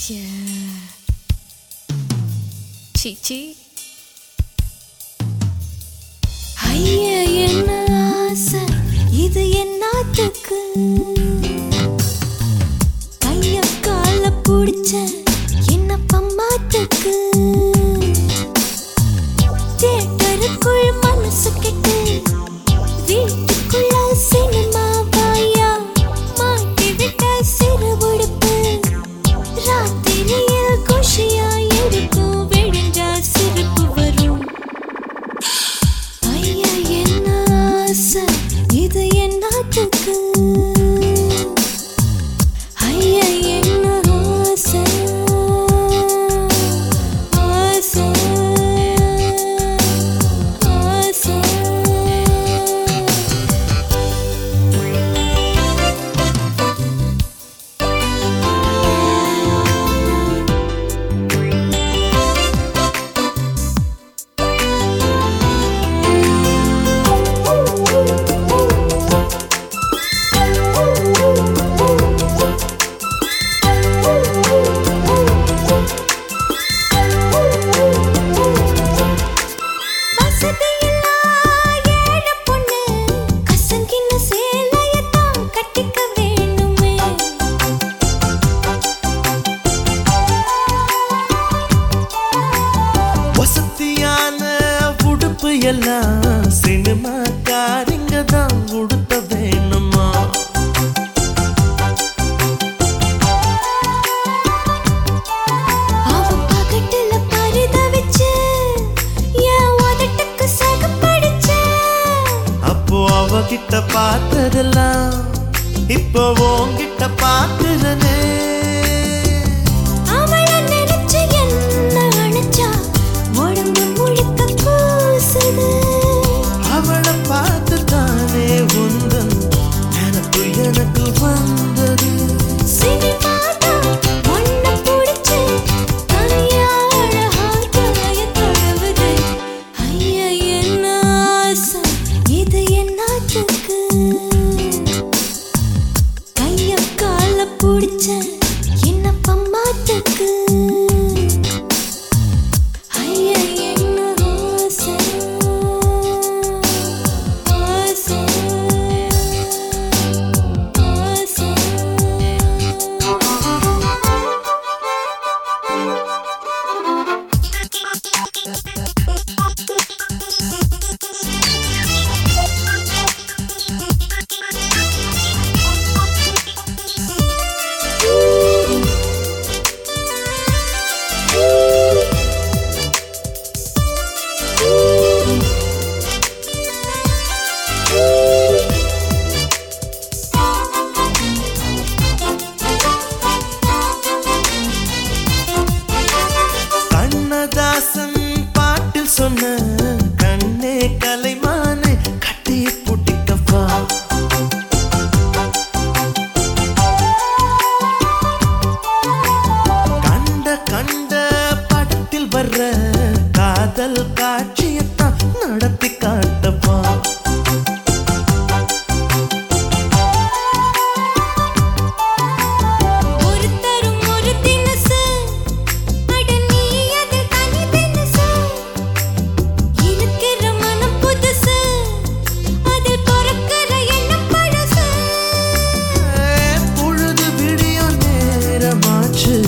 ச்சே. சீ சீ ஐயா என்ன ஆசை இது என்னத்துக்கு கைய கால புடிச்ச என்ன பம்மாத்துக்கு தியேட்டருக்குள் மனசு கெட்டு வீட்டுக்குள்ள சினிமா வாயா மாட்டி விட்ட சிறு உடுப்பு ராத்திரியில் குஷியா இருக்கும் விழுந்தா சிரிப்பு வரும் ஐயா என்ன ஆசை இது என்னத்துக்கு ஐயா என்ன ஆசை ஆசை ஆசை வசதியில்லா ஏழை பொண்ணு கசங்கின சேலையத்தான் கட்டிக்க வேணுமே வசதியான உடுப்பு எல்லாம் சினிமா காரிங்க தான் உடுத்த வேணுமா அவ பகட்டுல பரிதவிச்சு என் உதட்டுக்கு சகப்படிச்சு அப்போ அவகிட்ட பார்த்ததெல்லாம் இப்போ உன்கிட்ட பார்க்கிறனே அவள நினைச்சு என்ன அணைச்சா உடம்பு முழுக்க கூசுது அவளை பார்த்து தானே உந்தன் எனக்கு எனக்கு வந்தது சினிமாதான் ஒன்ன புடிச்சு தனியா அழகா தலைய தழுவுது. ஐயா, என்ன ஆசை, இது என்னத்துக்கு? கைய கால புடிச்ச என்ன பம்மாத்துக்கு? ஐயா, என்ன ஆசை, ஆசை, ஆசை. கண்ணதாசன் பாட்டில் சொன்ன கண்ணே கலைமானே கட்டி புட்டிக்கப்பா கண்ட கண்ட படத்தில் வர்ற காதல் காட்சியத்தான் நடத்தி காட்டப்பா ஒருத்தரும் ஒரு தினசு அட நீ அது தனி தினசு இருக்கிற மனம் புதுசு அதில் பிறக்கிற எண்ணம் பழசு பொழுது விடிய நேரமாச்சு